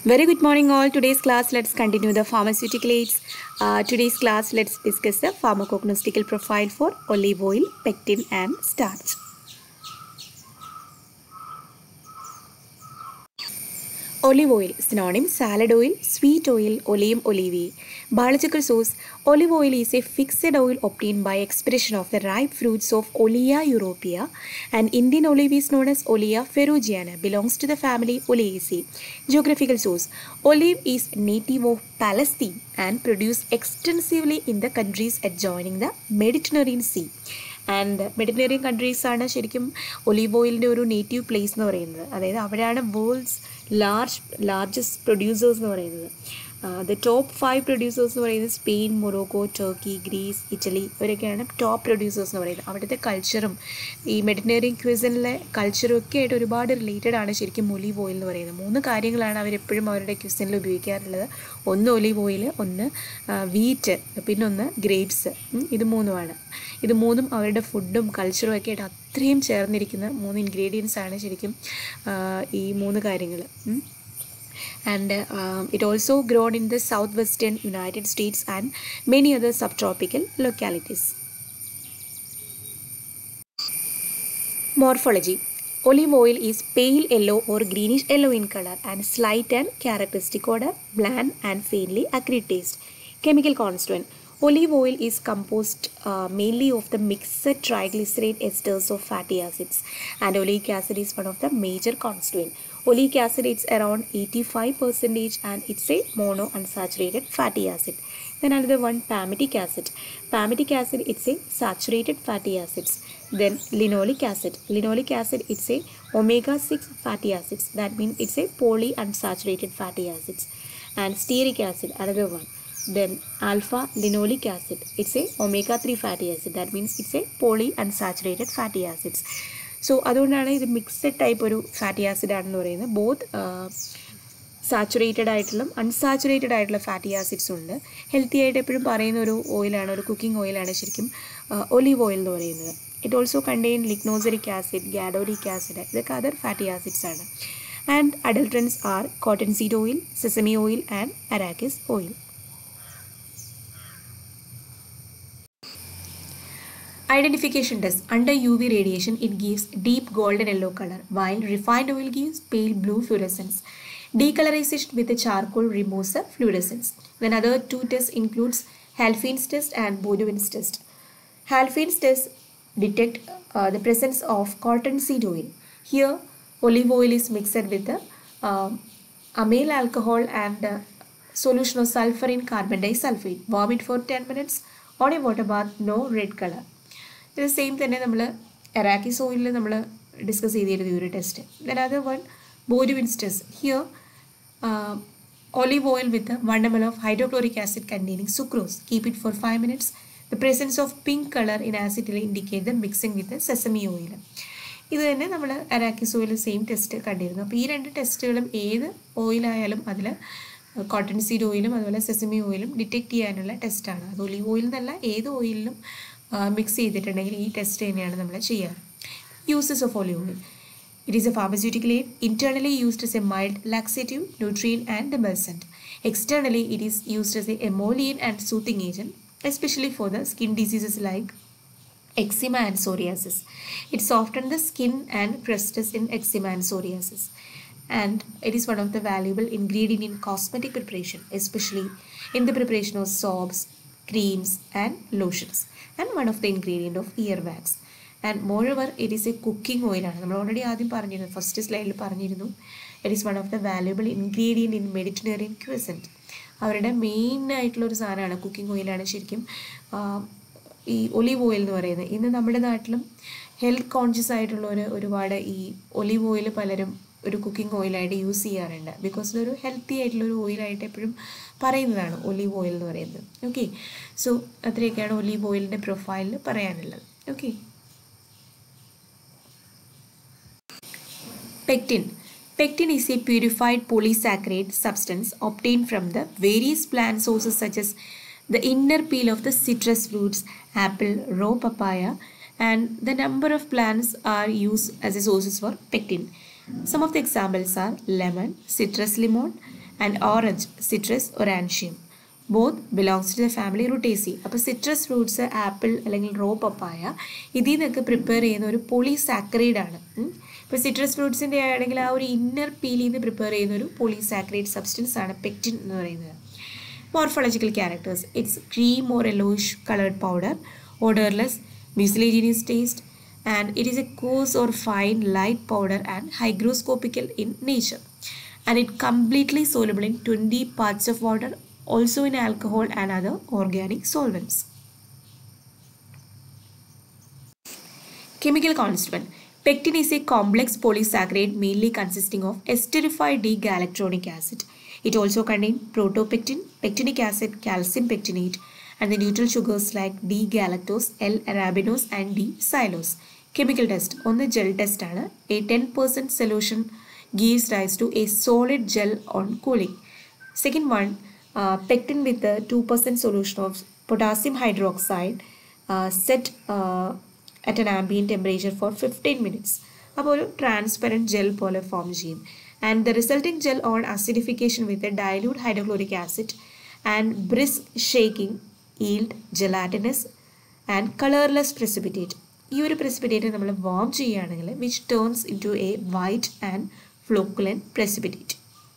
Very good morning, all. Today's class, let's continue the pharmaceutical aids. Uh, today's class, let's discuss the pharmacognostical profile for olive oil, pectin, and starch. Olive oil, synonym salad oil, sweet oil, oleum oleae. Biological source Olive oil is a fixed oil obtained by expression of the ripe fruits of Olea europea. An Indian olive is known as Olea ferrugiana, belongs to the family Oleaceae. Geographical source Olive is native of Palestine and produced extensively in the countries adjoining the Mediterranean Sea. And Mediterranean countries ആണ് ശരിക്കും olive ഓയിലിൻ്റെ ഒരു native place എന്ന് പറയുന്നത് അതായത് അവിടെയാണ് worlds large largest producers എന്ന് പറയുന്നത് ദ ടോപ്പ് ഫൈവ് പ്രൊഡ്യൂസേഴ്സ് എന്ന് പറയുന്നത് Spain Morocco Turkey Greece Italy ഇവരൊക്കെയാണ് ടോപ്പ് പ്രൊഡ്യൂസേഴ്സ് എന്ന് പറയുന്നത് അവിടുത്തെ കൾച്ചറും ഈ മെഡിറ്ററേനിയൻ ക്വിസിനിലെ കൾച്ചറും ഒക്കെ ആയിട്ട് ഒരുപാട് റിലേറ്റഡ് ആണ് ശരിക്കും ഒലീവ് ഓയിൽ എന്ന് പറയുന്നത് മൂന്ന് കാര്യങ്ങളാണ് അവരെപ്പോഴും അവരുടെ ക്വിസിനിൽ ഉപയോഗിക്കാറുള്ളത് ഒന്ന് ഒലീവ് ഓയിൽ ഒന്ന് വീറ്റ് പിന്നൊന്ന് ഗ്രേപ്സ് ഇത് മൂന്നുമാണ് ഇത് മൂന്നും അവരുടെ ഫുഡും കൾച്ചറും ഒക്കെ ആയിട്ട് അത്രയും ചേർന്നിരിക്കുന്ന മൂന്ന് ഇൻഗ്രീഡിയൻസ് ആണ് ശരിക്കും ഈ മൂന്ന് കാര്യങ്ങൾ and um, it also grown in the southwestern United States and many other subtropical localities. Morphology Olive oil is pale yellow or greenish yellow in color and slight and characteristic odor, bland and faintly acrid taste. Chemical constituent Olive oil is composed uh, mainly of the mixed triglyceride esters of fatty acids and oleic acid is one of the major constituent. Oleic acid is around 85 percentage and it's a mono unsaturated fatty acid. Then another one palmitic acid. Palmitic acid it's a saturated fatty acids. Then linoleic acid. Linoleic acid it's a omega 6 fatty acids. That means it's a polyunsaturated fatty acids. And stearic acid another one. Then alpha linoleic acid. It's a omega 3 fatty acid. That means it's a polyunsaturated fatty acids. So അതുകൊണ്ടാണ് ഇത് mixed type ഒരു fatty acid ആണെന്ന് പറയുന്നത് both saturated ആയിട്ടുള്ള unsaturated ആയിട്ടുള്ള fatty acids ഉണ്ട് healthy ആയിട്ട് എപ്പോഴും പറയുന്ന ഒരു ഓയിലാണ് ഒരു കുക്കിംഗ് ഓയിലാണ് ശരിക്കും ഒലീവ് ഓയിൽ എന്ന് പറയുന്നത് it also contain lignoceric acid gadoleic acid ഇതൊക്കെ അതർ ഫാറ്റി ആസിഡ്സ് ആണ് and adulterants are cotton seed oil sesame oil and arachis oil Identification test. Under UV radiation, it gives deep golden yellow color, while refined oil gives pale blue fluorescence. Decolorization with a charcoal removes the fluorescence. Then other two tests includes Halfein's test and Bauduin's test. Halfein's test detect uh, the presence of cottonseed oil. Here, olive oil is mixed with the uh, amyl alcohol and uh, solution of sulfur in carbon disulfide. Warm it for 10 minutes on a water bath, no red color. ഇത് same തന്നെ നമ്മൾ എറാക്കി സോയിലിൽ നമ്മൾ discuss ചെയ്തിരുന്നു ഈ ഒരു test then other one Baudouin's test here olive oil with a 1 ml of hydrochloric acid containing sucrose. Keep it for 5 minutes. The presence of pink color in acid will indicate the mixing with the sesame oil. ഇത് തന്നെ നമ്മൾ അരാക്കിസ് oil same test കണ്ടിരുന്നു അപ്പോൾ ഈ രണ്ട് ടെസ്റ്റുകളും ഏത് ഓയിലായാലും അതിൽ കോട്ടൺ സീഡ് ഓയിലും അതുപോലെ സെസമി ഓയിലും ഡിറ്റക്ട് ചെയ്യാനുള്ള ടെസ്റ്റാണ് അത് ഒലിവ് ഓയിൽ എന്നല്ല ഏത് ഓയിലിലും മിക്സ് ചെയ്തിട്ടുണ്ടെങ്കിൽ ഈ ടെസ്റ്റ് തന്നെയാണ് നമ്മൾ ചെയ്യാറ് uses of olive oil It is a pharmaceutical aid internally used as a mild laxative, nutrient and emulsant. Externally, it is used as a emollient and soothing agent, especially for the skin diseases like eczema and psoriasis. It softens the skin and crustes in eczema and psoriasis. And it is one of the valuable ingredient in cosmetic preparation, especially in the preparation of soaps, creams and lotions. And one of the ingredient of ear wax. And moreover it is a cooking ഓയിലാണ് നമ്മൾ already ആദ്യം പറഞ്ഞിരുന്നു first സ്ലൈഡിൽ പറഞ്ഞിരുന്നു it is one of the valuable ingredient in Mediterranean cuisine അവരുടെ main ആയിട്ടുള്ള ഒരു സാധനമാണ് കുക്കിംഗ് ഓയിലാണ് ശരിക്കും ഈ ഒലിവ് ഓയിൽ എന്ന് പറയുന്നത് ഇന്ന് നമ്മുടെ നാട്ടിലും ഹെൽത്ത് കോൺഷ്യസ് ആയിട്ടുള്ളവർ ഒരുപാട് ഈ ഒലിവ് ഓയിൽ പലരും ഒരു കുക്കിംഗ് ഓയിലായിട്ട് യൂസ് ചെയ്യാറുണ്ട് ബിക്കോസ് ഇതൊരു ഹെൽത്തി ആയിട്ടുള്ള ഒരു ഓയിലായിട്ട് എപ്പോഴും പറയുന്നതാണ് ഒലിവ് ഓയിൽ എന്ന് പറയുന്നത് ഓക്കെ സോ അത്രയൊക്കെയാണ് ഒലിവ് ഓയിലിൻ്റെ പ്രൊഫൈലിൽ പറയാനുള്ളത് okay Pectin. Pectin is a purified polysaccharide substance obtained from the various plant sources such as the inner peel of the citrus fruits, apple, raw papaya, and the number of plants are used as a sources for pectin. Some of the examples are lemon, citrus lemon, and orange citrus aurantium both belongs to the family Rutaceae അപ്പോൾ citrus fruits apple അല്ലെങ്കിൽ raw പപ്പായ ഇതിൽ നിന്നൊക്കെ prepare ചെയ്യുന്ന ഒരു polysaccharide ആണ് ഇപ്പോൾ citrus ഫ്രൂട്ട്സിൻ്റെ ആണെങ്കിൽ ആ ഒരു ഇന്നർ പീലിൽ നിന്ന് പ്രിപ്പയർ ചെയ്യുന്ന ഒരു പോളിസാക്രൈഡ് സബ്സ്റ്റൻസ് ആണ് പെക്റ്റിൻ എന്ന് പറയുന്നത് morphological characters its cream or yellowish coloured powder odourless mucilaginous taste and it is a coarse or fine light powder and hygroscopical in nature and it completely soluble in 20 parts of water also in alcohol and other organic solvents chemical constituent pectin is a complex polysaccharide mainly consisting of esterified d-galactronic acid it also contains protopectin pectinic acid calcium pectinate and the neutral sugars like D-galactose, L-arabinose and D-xylose. Chemical test on the gel test ആണ് a 10% solution gives rise to a solid gel on cooling. Second one, uh, pectin with a 2% solution of potassium hydroxide uh, set uh, at an ambient temperature for 15 minutes. അപ്പോൾ ഒരു transparent gel പോലെ form ചെയ്യും and the resulting gel on acidification with dilute hydrochloric acid and brisk shaking yield gelatinous and colourless precipitate ഈ ഒരു precipitate നമ്മൾ warm ചെയ്യുകയാണെങ്കിൽ which turns into a white and flocculent precipitate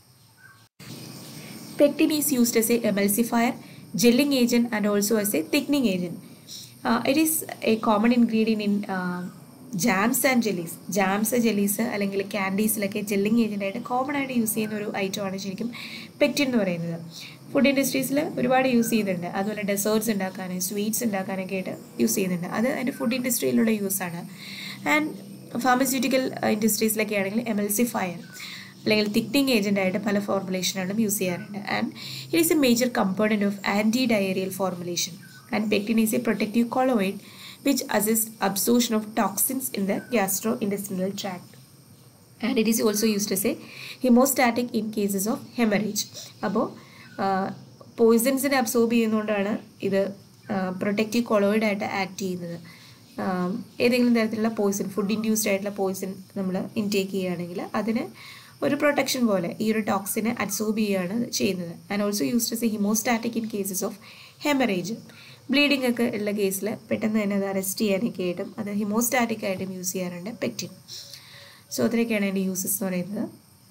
Pectin is used as a emulsifier, gelling agent and also as a thickening agent. Uh, it is a common ingredient in uh, jams and jellies jams jellies അല്ലെങ്കിൽ ക്യാൻഡീസിലൊക്കെ gelling ഏജൻ്റായിട്ട് common ആയിട്ട് use ചെയ്യുന്ന ഒരു ഐറ്റമാണ് ശരിക്കും pectin എന്ന് പറയുന്നത് ഫുഡ് ഇൻഡസ്ട്രീസിൽ ഒരുപാട് യൂസ് ചെയ്യുന്നുണ്ട് അതുപോലെ ഡെസേർട്സ് ഉണ്ടാക്കാനും സ്വീറ്റ്സ് ഉണ്ടാക്കാനൊക്കെ ആയിട്ട് യൂസ് ചെയ്യുന്നുണ്ട് അത് അതിൻ്റെ ഫുഡ് ഇൻഡസ്ട്രിയിലുള്ള യൂസാണ് ആൻഡ് ഫാർമസ്യൂട്ടിക്കൽ ഇൻഡസ്ട്രീസിലൊക്കെ ആണെങ്കിൽ എമൽസിഫയർ അല്ലെങ്കിൽ തിക്നിങ് ഏജൻ്റായിട്ട് പല ഫോർമുലേഷനുകളും യൂസ് ചെയ്യാറുണ്ട് and it is a major component of anti diarrhoeal formulation and pectin is a protective colloid which assists absorption of toxins in the gastrointestinal tract. And it is also used as a hemostatic in cases of hemorrhage. അപ്പോൾ പോയിസൺസിനെ absorb ചെയ്യുന്നതുകൊണ്ടാണ് ഇത് protective കൊളോയിഡായിട്ട് act ചെയ്യുന്നത് ഏതെങ്കിലും തരത്തിലുള്ള poison food induced ആയിട്ടുള്ള poison നമ്മൾ intake ചെയ്യുകയാണെങ്കിൽ അതിന് ഒരു പ്രൊട്ടക്ഷൻ പോലെ ഈ ഒരു ടോക്സിനെ അബ്സോർബ് ചെയ്യുകയാണ് ചെയ്യുന്നത് and also used as a haemostatic in cases of haemorrhage bleeding ഒക്കെ ഉള്ള കേസിൽ പെട്ടെന്ന് തന്നെ അത് അറസ്റ്റ് ചെയ്യാനൊക്കെ ആയിട്ടും അത് ഹിമോസ്റ്റാറ്റിക് ആയിട്ടും യൂസ് ചെയ്യാറുണ്ട് പെക്റ്റിൻ സോ അത്രയൊക്കെയാണ് അതിൻ്റെ യൂസസ് എന്ന് പറയുന്നത്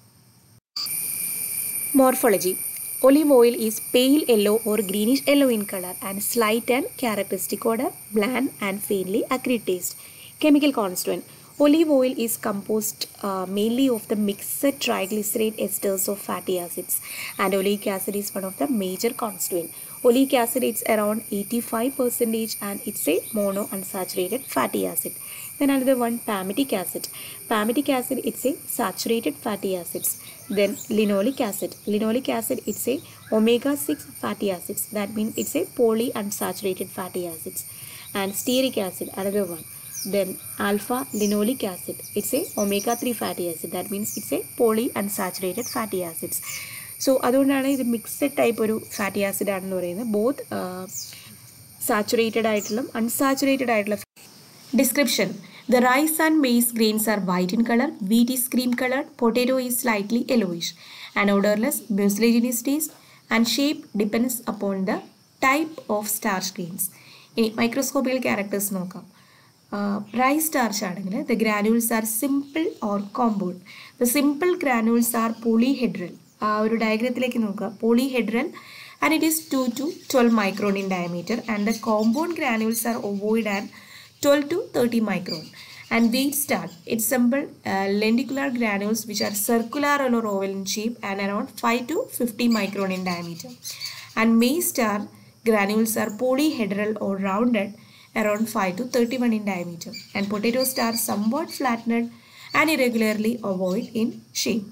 morphology olive oil is pale yellow or greenish yellow in colour and slight and characteristic odour bland and faintly acrid taste chemical constituent Olive oil is composed uh, mainly of the mixed triglyceride esters of fatty acids and oleic acid is one of the major constituent. Oleic acid is around 85 percentage and it's a mono unsaturated fatty acid. Then another one palmitic acid. Palmitic acid it's a saturated fatty acids. Then linoleic acid. Linoleic acid it's a omega 6 fatty acids. That means it's a polyunsaturated fatty acids. And stearic acid another one. then alpha linoleic acid it's a omega 3 fatty acid that means it's a polyunsaturated fatty acids so അതുകൊണ്ടാണ് ഇത് mixed type ഒരു fatty acid ആണെന്ന് പറയുന്നത് both saturated ആയിട്ടുള്ള unsaturated ആയിട്ടുള്ള description the rice and maize grains are white in colour wheat is cream colour potato is slightly yellowish and odourless mucilaginous taste and shape depends upon the type of starch grains ഇനി microscopical characters നോക്കാം rice starch ആണെങ്കിൽ the granules are simple or compound the simple granules are polyhedral ആ ഒരു ഡയഗ്രത്തിലേക്ക് നോക്കുക polyhedral and it is two to twelve micron in diameter and the compound granules are ovoid and twelve to thirty micron and wheat starch its simple lenticular granules which are circular or oval in shape and around 5 to 50 micron in diameter and maize star granules are polyhedral or rounded around 5 to 31 in diameter and potato stars somewhat flattened and irregularly ovoid in shape.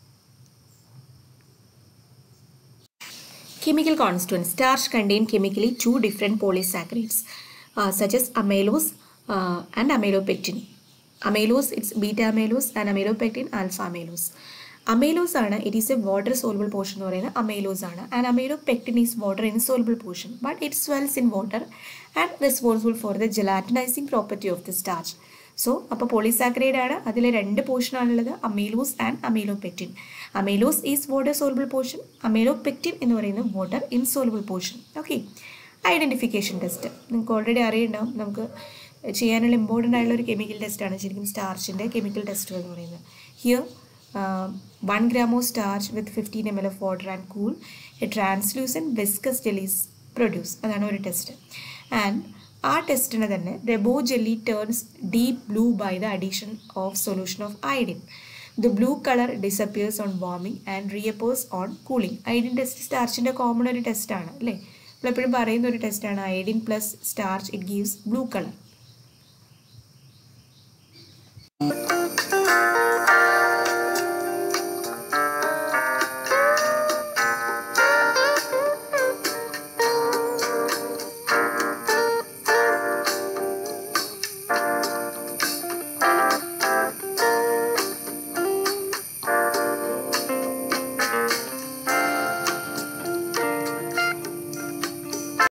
Chemical constituents. Starch contain chemically two different polysaccharides uh, such as amylose uh, and amylopectin. Amylose it's beta amylose and amylopectin alpha amylose. Amylose ആണ് it is a water soluble portion എന്ന് പറയുന്നത് amylose ആണ് and amylopectin is water insoluble portion but it swells in water and responsible for the gelatinising property of the starch so അപ്പോൾ polysaccharide ആണ് അതിലെ രണ്ട് portion ആണുള്ളത് amylose and amylopectin amylose is water soluble portion amylopectin എന്ന് പറയുന്നത് water insoluble portion okay identification test നിങ്ങൾക്ക് already അറിയുണ്ടാവും നമുക്ക് ചെയ്യാനുള്ള ഇമ്പോർട്ടൻ്റ് ആയിട്ടുള്ള ഒരു കെമിക്കൽ ടെസ്റ്റാണ് ശരിക്കും സ്റ്റാർച്ചിൻ്റെ കെമിക്കൽ ടെസ്റ്റ് എന്ന് പറയുന്നത് here one gram of starch with fifteen m l of water and cool a translucent viscous jellies produce അതാണ് ഒരു ടെസ്റ്റ് ആൻഡ് ആ ടെസ്റ്റിന് തന്നെ റെബോ jelly turns deep blue by the addition of solution of iodine the blue colour disappears on warming and reappears on cooling iodine test സ്റ്റാർച്ചിൻ്റെ common ഒരു ടെസ്റ്റാണ് അല്ലേ നമ്മളെപ്പോഴും പറയുന്ന ഒരു ടെസ്റ്റാണ് iodine plus starch it gives blue colour